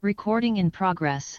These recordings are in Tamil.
Recording in progress.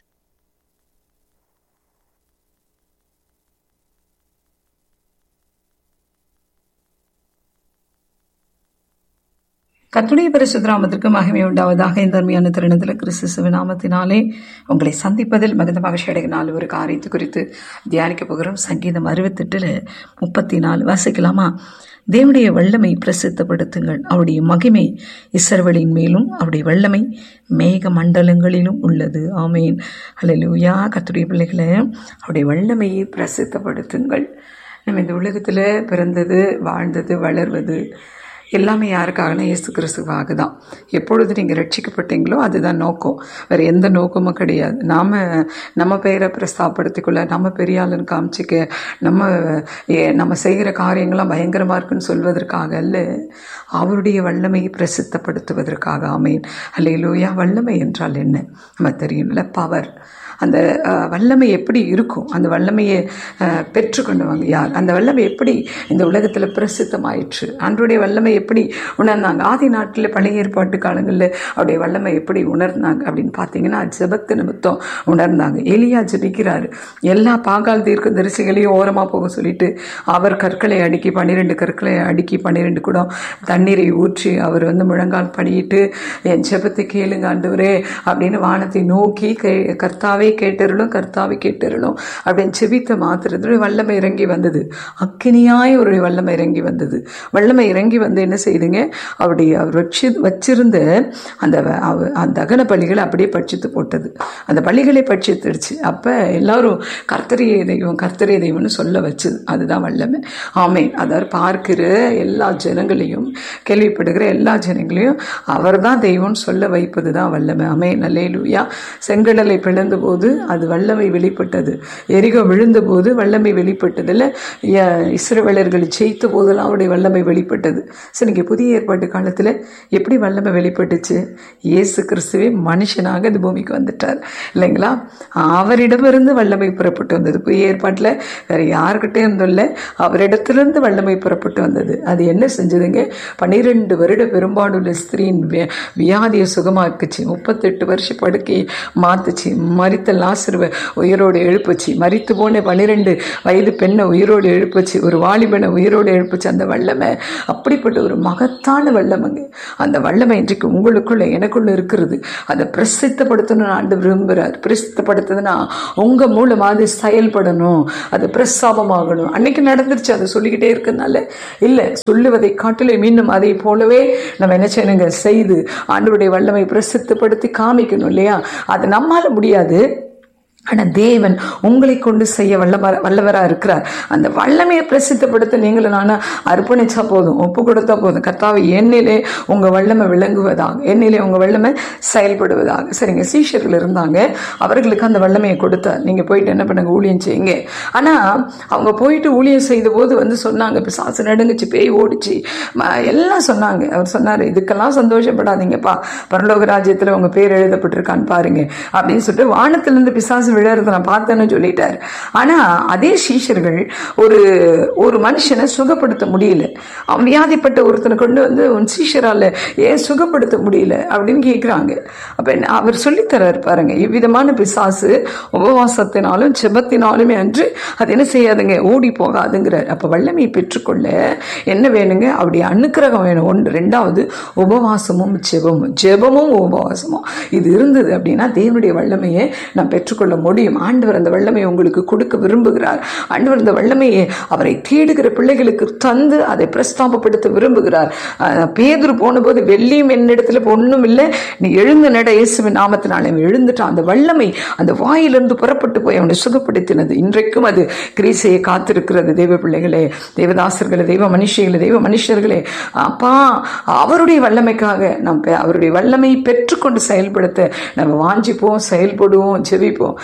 கத்துடைய பரிசுத்தராமத்திற்கு மகிமை உண்டாவதாக இந்த அருமையான தருணத்தில் கிறிஸ்து நாமத்தினாலே உங்களை சந்திப்பதில் மிகுந்த மகிழ்ச்சி அடைகினால் ஒரு காரியத்தை குறித்து தியானிக்க போகிறோம் சங்கீதம் அறுபத்தெட்டில் முப்பத்தி நாலு வாசிக்கலாமா தேவனுடைய வல்லமை பிரசித்தப்படுத்துங்கள் அவருடைய மகிமை இசர்வலின் மேலும் அவருடைய வல்லமை மேக மண்டலங்களிலும் உள்ளது ஆமேன் அல்லூயா கத்துடைய பிள்ளைகளை அவருடைய வல்லமையை பிரசித்தப்படுத்துங்கள் நம்ம இந்த உலகத்தில் பிறந்தது வாழ்ந்தது வளர்வது எல்லாமே யாருக்காகனா இயேசு கிறிஸ்துவாக தான் எப்பொழுது நீங்கள் ரட்சிக்கப்பட்டீங்களோ அதுதான் நோக்கம் வேறு எந்த நோக்கமும் கிடையாது நாம் நம்ம பெயரை பிரஸ்தாப்படுத்திக்கொள்ள நம்ம பெரியாளன் காமிச்சிக்க நம்ம ஏ- நம்ம செய்கிற காரியங்கள்லாம் பயங்கரமாக இருக்குன்னு சொல்வதற்காக அல்ல அவருடைய வல்லமையை பிரசித்தப்படுத்துவதற்காக ஆமேன் அல்லையிலூயா வல்லமை என்றால் என்ன நம்ம தெரியும்ல பவர் அந்த அஹ், வல்லமை எப்படி இருக்கும் அந்த வல்லமையை அஹ், பெற்றுக்கொண்டவங்க யார் அந்த வல்லமை எப்படி இந்த உலகத்தில் பிரசித்தமாயிற்று அன்றைய வல்லமை எப்படி உணர்ந்தாங்க ஆதி நாட்டில் பழைய ஏற்பாட்டு காலங்களில் அவருடைய வல்லமை எப்படி உணர்ந்தாங்க அப்படின்னு பார்த்தீங்கன்னா ஜெபத்து நிமித்தம் உணர்ந்தாங்க எலியா ஜெபிக்கிறாரு எல்லா பாகால் தீர்க்க தரிசிகளையும் ஓரமாக போக சொல்லிட்டு அவர் கற்களை அடுக்கி பன்னிரெண்டு கற்களை அடுக்கி பன்னிரெண்டு குடம் தண்ணீரை ஊற்றி அவர் வந்து முழங்கால் படியிட்டு என் ஜெபத்தை கேளுங்க ஆண்டவரே அப்படின்னு வானத்தை நோக்கி கே கர்த்தாவே கேட்டருளும் கர்த்தாவே கேட்டருளும் அப்படின்னு செபித்த மாத்திரத்தில் வல்லமை இறங்கி வந்தது அக்கினியாய் ஒரு வல்லமை இறங்கி வந்தது வல்லமை இறங்கி வந்து என்ன செய்துங்க அவருடைய அவர் வச்சு வச்சிருந்த அந்த வ- அவ- அந்த தகன பலிகளை அப்படியே பட்சித்து போட்டது அந்த பலிகளை பட்சித்துடுச்சு அப்போ எல்லாரும் கர்த்தரிய தெய்வம் கர்த்தரிய தெய்வம்னு சொல்ல வச்சது அதுதான் வல்லமை ஆமேன் அதாவது பார்க்கிற எல்லா ஜனங்களையும் கேள்விப்படுகிற எல்லா ஜனங்களையும் அவர் தான் தெய்வம்னு சொல்ல வைப்பது தான் வல்லமை அமே நல்லேலூயா செங்கடலை பிளந்த போது அது வல்லமை வெளிப்பட்டது எரிகோ விழுந்த போது வல்லமை வெளிப்பட்டதில் இஸ்ரவேலர்களை ஜெயித்த போதெல்லாம் அவருடைய வல்லமை வெளிப்பட்டது சரி இங்கே புதிய ஏற்பாட்டு காலத்தில் எப்படி வல்லமை வெளிப்பட்டுச்சு இயேசு கிறிஸ்துவே மனுஷனாக இந்த பூமிக்கு வந்துட்டார் இல்லைங்களா அவரிடமிருந்து வல்லமை புறப்பட்டு வந்தது புதிய ஏற்பாட்டில் வேற யாருக்கிட்டே இருந்தும் இல்லை அவரிடத்திலிருந்து வல்லமை புறப்பட்டு வந்தது அது என்ன செஞ்சதுங்க பன்னிரெண்டு வருட பெரும்பாடுள்ள ஸ்திரீயின் வி- வியாதியை சுகமாக்குச்சு முப்பத்தெட்டு வருஷ படுக்கையை மாத்துச்சு மரித்த லாசருவை உயிரோடு எழுப்புச்சு மரித்து போன பன்னிரெண்டு வயது பெண்ணை உயிரோடு எழுப்புச்சு ஒரு வாலிபனை உயிரோடு எழுப்புச்சு அந்த வல்லமை அப்படிப்பட்ட ஒரு மகத்தான வல்லமைங்க அந்த வல்லமை இன்றைக்கு உங்களுக்குள்ள எனக்குள்ள இருக்கிறது அதை பிரசித்தப்படுத்தணும்னு ஆண்டு விரும்புகிறார் பிரசித்தப்படுத்துதுன்னா உங்க மூலமா அது செயல்படணும் அது பிரஸ்தாபமாகணும் அன்னைக்கு நடந்துருச்சு அதை சொல்லிக்கிட்டே இருக்கனால இல்லை சொல்லுவதை காட்டிலே மீண்டும் அதை போலவே நம்ம என்ன செய்யணுங்க செய்து ஆண்டவருடைய வல்லமை பிரசித்தப்படுத்தி காமிக்கணும் இல்லையா அது நம்மால முடியாது ஆனால் தேவன் உங்களை கொண்டு செய்ய வல்லவர வல்லவராக இருக்கிறார் அந்த வல்லமையை பிரசித்தப்படுத்த நீங்களும் நானும் அர்ப்பணிச்சா போதும் ஒப்பு கொடுத்தா போதும் கர்த்தாவை எண்ணிலே உங்கள் வல்லமை விளங்குவதாக எண்ணிலே உங்கள் வல்லமை செயல்படுவதாக சரிங்க சீஷர்கள் இருந்தாங்க அவர்களுக்கு அந்த வல்லமையை கொடுத்தார் நீங்கள் போயிட்டு என்ன பண்ணுங்க ஊழியம் செய்யுங்க ஆனால் அவங்க போயிட்டு ஊழியம் செய்த போது வந்து சொன்னாங்க பிசாசு நடுங்குச்சு பேய் ஓடிச்சு ம- எல்லாம் சொன்னாங்க அவர் சொன்னார் இதுக்கெல்லாம் சந்தோஷப்படாதீங்கப்பா பரலோக ராஜ்யத்தில் உங்கள் பேர் எழுதப்பட்டிருக்கான்னு பாருங்க அப்படின்னு சொல்லிட்டு வானத்திலிருந்து பிசாசு விழறத நான் பார்த்தேன்னு சொல்லிட்டார் ஆனால் அதே சீஷர்கள் ஒரு ஒரு மனுஷனை சுகப்படுத்த முடியல அவன் வியாதிப்பட்ட ஒருத்தனை கொண்டு வந்து உன் சீஷரால ஏன் சுகப்படுத்த முடியல அப்படின்னு கேட்குறாங்க அப்போ என்ன அவர் சொல்லித்தரார் பாருங்க இவ்விதமான பிசாசு உபவாசத்தினாலும் செபத்தினாலுமே அன்று அது என்ன செய்யாதுங்க ஓடி போகாதுங்கிறார் அப்போ வல்லமையை பெற்றுக்கொள்ள என்ன வேணுங்க அவருடைய அனுக்கிரகம் வேணும் ஒன்று ரெண்டாவது உபவாசமும் ஜெபமும் ஜெபமும் உபவாசமும் இது இருந்தது அப்படின்னா தேவனுடைய வல்லமையை நான் பெற்றுக்கொள்ள முடியும் ஆண்டவர் அந்த வல்லமையை உங்களுக்கு கொடுக்க விரும்புகிறார் ஆண்டவர் அந்த வல்லமையை அவரை தேடுகிற பிள்ளைகளுக்கு தந்து அதை பிரஸ்தாபப்படுத்த விரும்புகிறார் அஹ் பேதுரு போனபோது வெள்ளியும் என்னிடத்துல ஒன்றும் இல்லை நீ எழுந்து நட இயேசுவின் நாமத்தினால அவன் எழுந்துட்டான் அந்த வல்லமை அந்த வாயிலிருந்து புறப்பட்டு போய் அவனை சுகப்படுத்தினது இன்றைக்கும் அது கிரீசையை காத்திருக்கிறது தெய்வ பிள்ளைகளே தேவதாசர்களே தெய்வ மனுஷிகளே தெய்வ மனுஷர்களே அப்பா அவருடைய வல்லமைக்காக நாம் பெ- அவருடைய வல்லமையை பெற்றுக்கொண்டு செயல்படுத்த நம்ம வாஞ்சிப்போம் செயல்படுவோம் ஜெபிப்போம்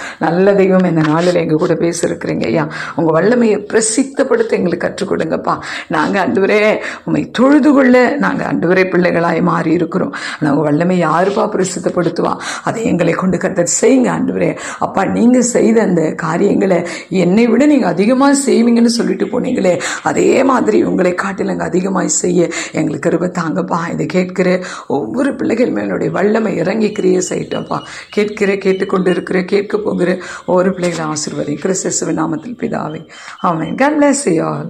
நல்ல தெய்வம் இந்த நாளில் எங்கள் கூட பேசியிருக்கிறீங்க ஐயா உங்கள் வல்லமையை பிரசித்தப்படுத்த எங்களுக்கு கற்றுக் கொடுங்கப்பா நாங்கள் அன்றுவரே உண்மை தொழுது கொள்ள நாங்கள் அன்றுவரே பிள்ளைகளாய் மாறி இருக்கிறோம் ஆனால் உங்கள் வல்லமை யாருப்பா பிரசித்தப்படுத்துவா அதை எங்களை கொண்டு கத்தர் செய்யுங்க ஆண்டவரே அப்பா நீங்கள் செய்த அந்த காரியங்களை என்னை விட நீங்கள் அதிகமாக செய்வீங்கன்னு சொல்லிட்டு போனீங்களே அதே மாதிரி உங்களை காட்டில் அதிகமாக செய்ய எங்களுக்கு கிருபை தாங்கப்பா இதை கேட்கிற ஒவ்வொரு பிள்ளைகள் மேலுடைய வல்லமை இறங்கி கிரியை செய்யட்டப்பா கேட்கிற கேட்டுக்கொண்டு இருக்கிற கேட்க போகிற ஒவ்வொரு பிள்ளைகளை ஆசிர்வதி கிறிஸ்துவ நாமத்தில் பிதாவே ஆமென் God bless you all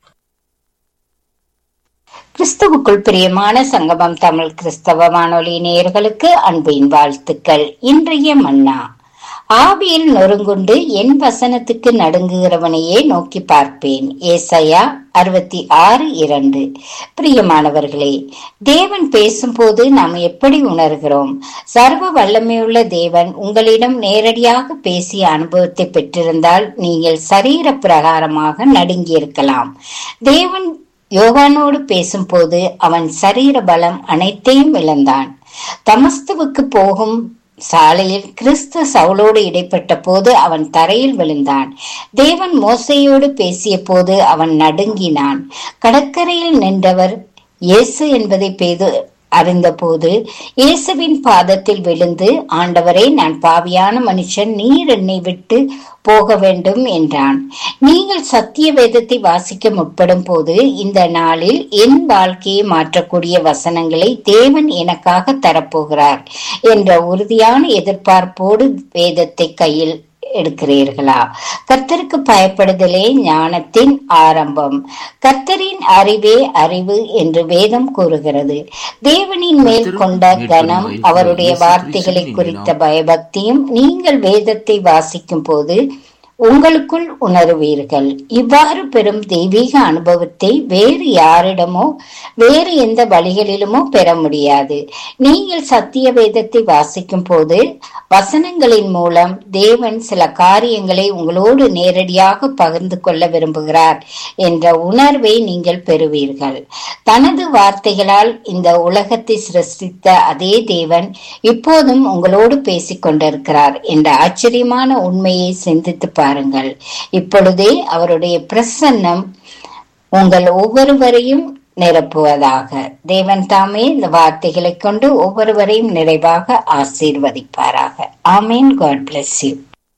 கிறிஸ்துவுக்குள் பிரியமான சங்கமம் தமிழ் கிறிஸ்தவ வானொலி நேயர்களுக்கு அன்பின் வாழ்த்துக்கள் இன்றைய மன்னா ஆவியில் நொறுங்குண்டு என் வசனத்துக்கு நடுங்குகிறவனையே நோக்கி பார்ப்பேன் ஏசையா அறுபத்தி ஆறு இரண்டு பிரியமானவர்களே தேவன் பேசும்போது நாம் எப்படி உணர்கிறோம் சர்வ வல்லமையுள்ள தேவன் உங்களிடம் நேரடியாக பேசிய அனுபவத்தை பெற்றிருந்தால் நீங்கள் சரீர பிரகாரமாக நடுங்கியிருக்கலாம் தேவன் யோகானோடு பேசும்போது அவன் சரீர பலம் அனைத்தையும் இழந்தான் தமஸ்துவுக்கு போகும் சாலையில் கிறிஸ்து சவுலோடு இடைப்பட்ட போது அவன் தரையில் விழுந்தான் தேவன் மோசையோடு பேசிய போது அவன் நடுங்கினான் கடற்கரையில் நின்றவர் இயேசு என்பதை பேது அறிந்தபோது இயேசுவின் பாதத்தில் விழுந்து ஆண்டவரே நான் பாவியான மனுஷன் நீர் என்னை விட்டு போக வேண்டும் என்றான் நீங்கள் சத்திய வேதத்தை வாசிக்க முற்படும் போது இந்த நாளில் என் வாழ்க்கையை மாற்றக்கூடிய வசனங்களை தேவன் எனக்காக தரப்போகிறார் என்ற உறுதியான எதிர்பார்ப்போடு வேதத்தை கையில் எடுக்கிறீர்களா கர்த்தருக்கு பயப்படுதலே ஞானத்தின் ஆரம்பம் கர்த்தரின் அறிவே அறிவு என்று வேதம் கூறுகிறது தேவனின் மேல் கொண்ட கனம் அவருடைய வார்த்தைகளை குறித்த பயபக்தியும் நீங்கள் வேதத்தை வாசிக்கும் போது உங்களுக்குள் உணருவீர்கள் இவ்வாறு பெறும் தெய்வீக அனுபவத்தை வேறு யாரிடமோ வேறு எந்த வழிகளிலுமோ பெற முடியாது நீங்கள் சத்திய வேதத்தை வாசிக்கும் போது வசனங்களின் மூலம் தேவன் சில காரியங்களை உங்களோடு நேரடியாக பகிர்ந்து கொள்ள விரும்புகிறார் என்ற உணர்வை நீங்கள் பெறுவீர்கள் தனது வார்த்தைகளால் இந்த உலகத்தை சிருஷ்டித்த அதே தேவன் இப்போதும் உங்களோடு பேசிக் கொண்டிருக்கிறார் என்ற ஆச்சரியமான உண்மையை சிந்தித்து பாருங்கள் இப்பொழுதே அவருடைய பிரசன்னம் உங்கள் ஒவ்வொருவரையும் நிரப்புவதாக தேவன் தாமே இந்த வார்த்தைகளை கொண்டு ஒவ்வொருவரையும் நிறைவாக ஆசீர்வதிப்பாராக ஆமீன் காட் பிளஸ் யூ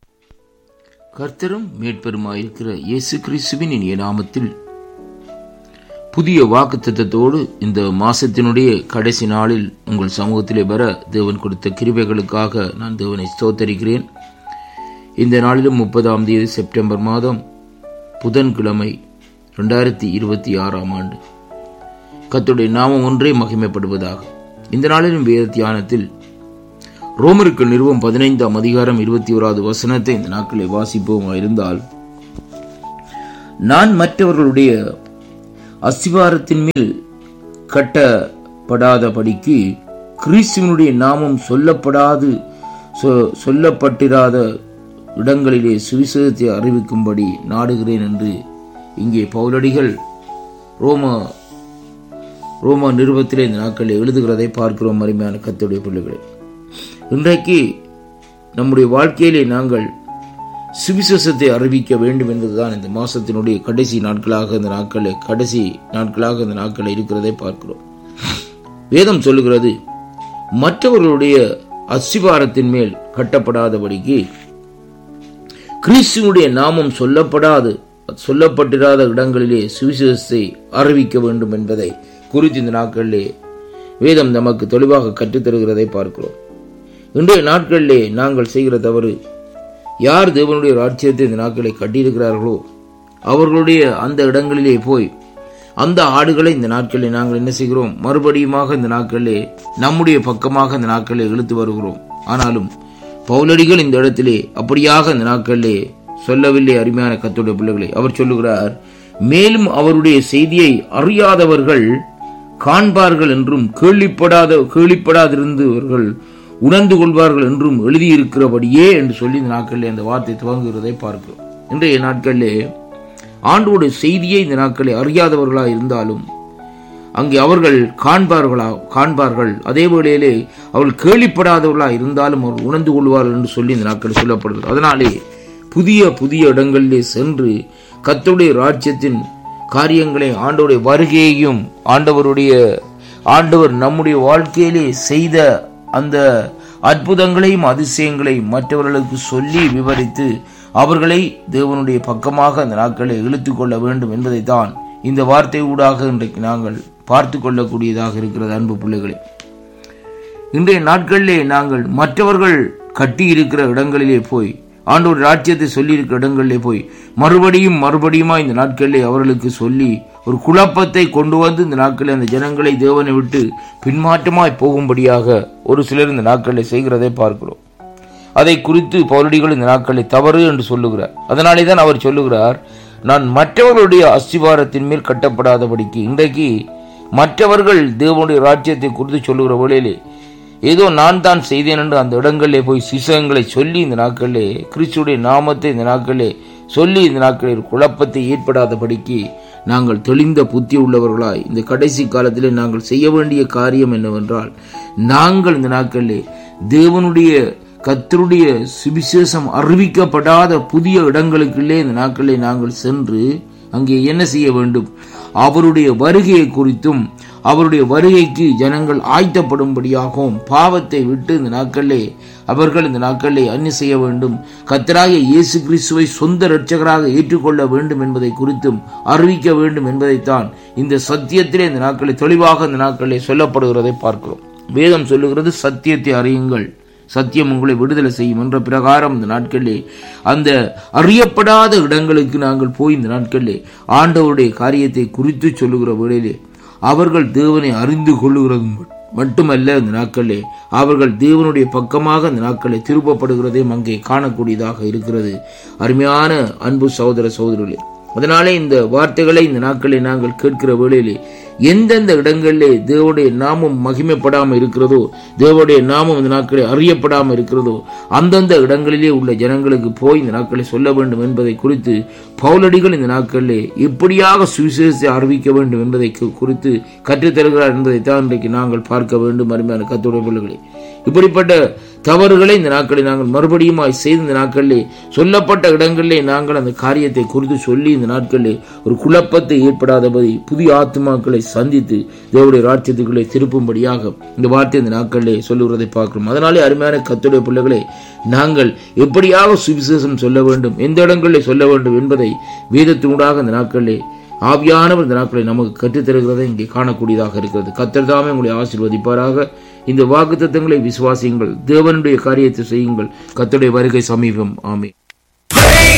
கர்த்தரும் மேற்பெருமாயிருக்கிற இயேசு கிறிஸ்துவின் இனிய நாமத்தில் புதிய வாக்குத்தத்தோடு இந்த மாசத்தினுடைய கடைசி நாளில் உங்கள் சமூகத்திலே வர தேவன் கொடுத்த கிருபைகளுக்காக நான் தேவனை ஸ்தோத்தரிக்கிறேன் இந்த நாளிலும் முப்பதாம் தேதி செப்டம்பர் மாதம் புதன்கிழமை ரெண்டாயிரத்தி இருபத்தி ஆறாம் ஆண்டு கத்துடைய நாமம் ஒன்றே மகிமைப்படுவதாக இந்த நாளிலும் வேத தியானத்தில் ரோமருக்கு நிறுவம் பதினைந்தாம் அதிகாரம் இருபத்தி ஓராவது வசனத்தை இந்த நாட்களை வாசிப்போமா இருந்தால் நான் மற்றவர்களுடைய அஸ்திவாரத்தின் மேல் கட்டப்படாதபடிக்கு கிறிஸ்துவனுடைய நாமம் சொல்லப்படாது சொல்லப்பட்டிராத இடங்களிலே சுவிசேஷத்தை அறிவிக்கும்படி நாடுகிறேன் என்று இங்கே பவுலடிகள் ரோம ரோம நிறுவத்திலே இந்த நாட்களில் எழுதுகிறதை பார்க்கிறோம் அருமையான கத்துடைய பிள்ளைகளை இன்றைக்கு நம்முடைய வாழ்க்கையிலே நாங்கள் சுவிசேஷத்தை அறிவிக்க வேண்டும் என்பதுதான் இந்த மாசத்தினுடைய கடைசி நாட்களாக இந்த நாட்களில் கடைசி நாட்களாக இந்த நாட்களில் இருக்கிறதை பார்க்கிறோம் வேதம் சொல்லுகிறது மற்றவர்களுடைய அஸ்திவாரத்தின் மேல் கட்டப்படாதபடிக்கு கிறிஸ்துவனுடைய நாமம் சொல்லப்படாது சொல்லப்பட்டிராத இடங்களிலே சுவிசேஷத்தை அறிவிக்க வேண்டும் என்பதை குறித்து இந்த நாட்களிலே வேதம் நமக்கு தெளிவாக கற்றுத்தருகிறதை பார்க்கிறோம் இன்றைய நாட்களிலே நாங்கள் செய்கிற தவறு யார் தேவனுடைய ராட்சியத்தை இந்த நாட்களை கட்டியிருக்கிறார்களோ அவர்களுடைய அந்த இடங்களிலே போய் அந்த ஆடுகளை இந்த நாட்களில் நாங்கள் என்ன செய்கிறோம் மறுபடியுமாக இந்த நாட்களிலே நம்முடைய பக்கமாக இந்த நாட்களில் இழுத்து வருகிறோம் ஆனாலும் பவுலடிகள் இந்த இடத்திலே அப்படியாக இந்த நாட்களிலே சொல்லவில்லை அருமையான கத்துடைய பிள்ளைகளை அவர் சொல்லுகிறார் மேலும் அவருடைய செய்தியை அறியாதவர்கள் காண்பார்கள் என்றும் கேள்விப்படாத கேள்விப்படாதிருந்தவர்கள் உணர்ந்து கொள்வார்கள் என்றும் எழுதியிருக்கிறபடியே என்று சொல்லி இந்த நாட்களிலே அந்த வார்த்தை துவங்குகிறதை பார்க்கிறோம் இன்றைய நாட்களிலே ஆண்டோட செய்தியை இந்த நாட்களை அறியாதவர்களாக இருந்தாலும் அங்கே அவர்கள் காண்பார்களா காண்பார்கள் அதே வேளையிலே அவர்கள் கேள்விப்படாதவர்களா இருந்தாலும் அவர்கள் உணர்ந்து கொள்வார்கள் என்று சொல்லி இந்த நாட்கள் சொல்லப்படுகிறது அதனாலே புதிய புதிய இடங்களிலே சென்று கர்த்தருடைய ராஜ்யத்தின் காரியங்களை ஆண்டவருடைய வருகையையும் ஆண்டவருடைய ஆண்டவர் நம்முடைய வாழ்க்கையிலே செய்த அந்த அற்புதங்களையும் அதிசயங்களையும் மற்றவர்களுக்கு சொல்லி விவரித்து அவர்களை தேவனுடைய பக்கமாக அந்த நாட்களை இழுத்துக் கொள்ள வேண்டும் என்பதைத்தான் இந்த வார்த்தை ஊடாக இன்றைக்கு நாங்கள் பார்த்து கொள்ளக்கூடியதாக இருக்கிறது அன்பு பிள்ளைகளே இன்றைய நாட்களிலே நாங்கள் மற்றவர்கள் கட்டி இருக்கிற இடங்களிலே போய் ஆண்டோர் ராஜ்யத்தை சொல்லி இருக்கிற இடங்களிலே போய் மறுபடியும் மறுபடியுமா இந்த நாட்களிலே அவர்களுக்கு சொல்லி ஒரு குழப்பத்தை கொண்டு வந்து இந்த நாட்களில் அந்த ஜனங்களை தேவனை விட்டு பின்மாற்றமாய் போகும்படியாக ஒரு சிலர் இந்த நாட்களில் செய்கிறதை பார்க்கிறோம் அதை குறித்து பௌரடிகள் இந்த நாட்களை தவறு என்று சொல்லுகிறார் அதனாலே தான் அவர் சொல்லுகிறார் நான் மற்றவர்களுடைய அஸ்திவாரத்தின் மேல் கட்டப்படாதபடிக்கு இன்றைக்கு மற்றவர்கள் தேவனுடைய ராஜ்யத்தை குறித்து சொல்லுகிற வேளையிலே ஏதோ நான் தான் செய்தேன் என்று அந்த இடங்களிலே போய் சிசகங்களை சொல்லி இந்த நாட்களிலே கிறிஸ்துடைய நாமத்தை இந்த நாட்களிலே சொல்லி இந்த நாட்களில் ஒரு குழப்பத்தை ஏற்படாதபடிக்கு நாங்கள் தெளிந்த புத்தி உள்ளவர்களாய் இந்த கடைசி காலத்திலே நாங்கள் செய்ய வேண்டிய காரியம் என்னவென்றால் நாங்கள் இந்த நாட்களிலே தேவனுடைய கத்தருடைய சுவிசேஷம் அறிவிக்கப்படாத புதிய இடங்களுக்குள்ளே இந்த நாட்களை நாங்கள் சென்று அங்கே என்ன செய்ய வேண்டும் அவருடைய வருகையை குறித்தும் அவருடைய வருகைக்கு ஜனங்கள் ஆய்த்தப்படும்படியாகவும் பாவத்தை விட்டு இந்த நாட்களிலே அவர்கள் இந்த நாட்களிலே அன்னி செய்ய வேண்டும் கத்தராகிய இயேசு கிறிஸ்துவை சொந்த இரட்சகராக ஏற்றுக்கொள்ள வேண்டும் என்பதை குறித்தும் அறிவிக்க வேண்டும் என்பதைத்தான் இந்த சத்தியத்திலே இந்த நாட்களில் தெளிவாக இந்த நாட்களிலே சொல்லப்படுகிறதை பார்க்கிறோம் வேதம் சொல்லுகிறது சத்தியத்தை அறியுங்கள் சத்தியம் உங்களை விடுதலை செய்யும் என்ற பிரகாரம் இந்த நாட்களிலே அந்த அறியப்படாத இடங்களுக்கு நாங்கள் போய் இந்த நாட்களிலே ஆண்டவருடைய காரியத்தை குறித்து சொல்லுகிற வேளையிலே அவர்கள் தேவனை அறிந்து கொள்ளுகிறது மட்டுமல்ல இந்த நாட்களிலே அவர்கள் தேவனுடைய பக்கமாக இந்த நாட்களை திருப்பப்படுகிறதையும் அங்கே காணக்கூடியதாக இருக்கிறது அருமையான அன்பு சகோதர சகோதரர்களே அதனாலே இந்த வார்த்தைகளை இந்த நாட்களை நாங்கள் கேட்கிற வேளையிலே எந்தெந்த இடங்களிலே தேவனுடைய நாமம் மகிமைப்படாமல் இருக்கிறதோ தேவனுடைய நாமம் இந்த நாட்களில் அறியப்படாமல் இருக்கிறதோ அந்தந்த இடங்களிலே உள்ள ஜனங்களுக்கு போய் இந்த நாட்களை சொல்ல வேண்டும் என்பதை குறித்து பவுலடிகள் இந்த நாட்களிலே எப்படியாக சுவிசேஷத்தை அறிவிக்க வேண்டும் என்பதை கு- குறித்து கற்றுத்தருகிறார் என்பதைத்தான் இன்றைக்கு நாங்கள் பார்க்க வேண்டும் அருமையான கத்துடைய பிள்ளைகளே இப்படிப்பட்ட தவறுகளை இந்த நாட்களில் நாங்கள் மறுபடியுமாய் செய்து இந்த நாட்களிலே சொல்லப்பட்ட இடங்களிலே நாங்கள் அந்த காரியத்தை குறித்து சொல்லி இந்த நாட்களிலே ஒரு குழப்பத்தை ஏற்படாதபடி புதிய ஆத்மாக்களை சந்தித்து தேவனுடைய ராஜ்யத்துக்களை திருப்பும்படியாக இந்த வார்த்தை இந்த நாட்களிலே சொல்லுகிறதை பார்க்கிறோம் அதனாலே அருமையான கத்துடைய பிள்ளைகளே நாங்கள் எப்படியாக சுவிசேஷம் சொல்ல வேண்டும் எந்த இடங்களிலே சொல்ல வேண்டும் என்பதை வேதத்தினூடாக இந்த நாட்களிலே ஆவியானவர் இந்த நாட்களை நமக்கு கற்றுத்தருகிறதை இங்கே காணக்கூடியதாக இருக்கிறது கத்தர் தாமே உங்களை ஆசீர்வதிப்பாராக இந்த வாக்குத்தத்தங்களை விசுவாசியுங்கள் தேவனுடைய காரியத்தை செய்யுங்கள் கத்தருடைய வருகை சமீபம் ஆமே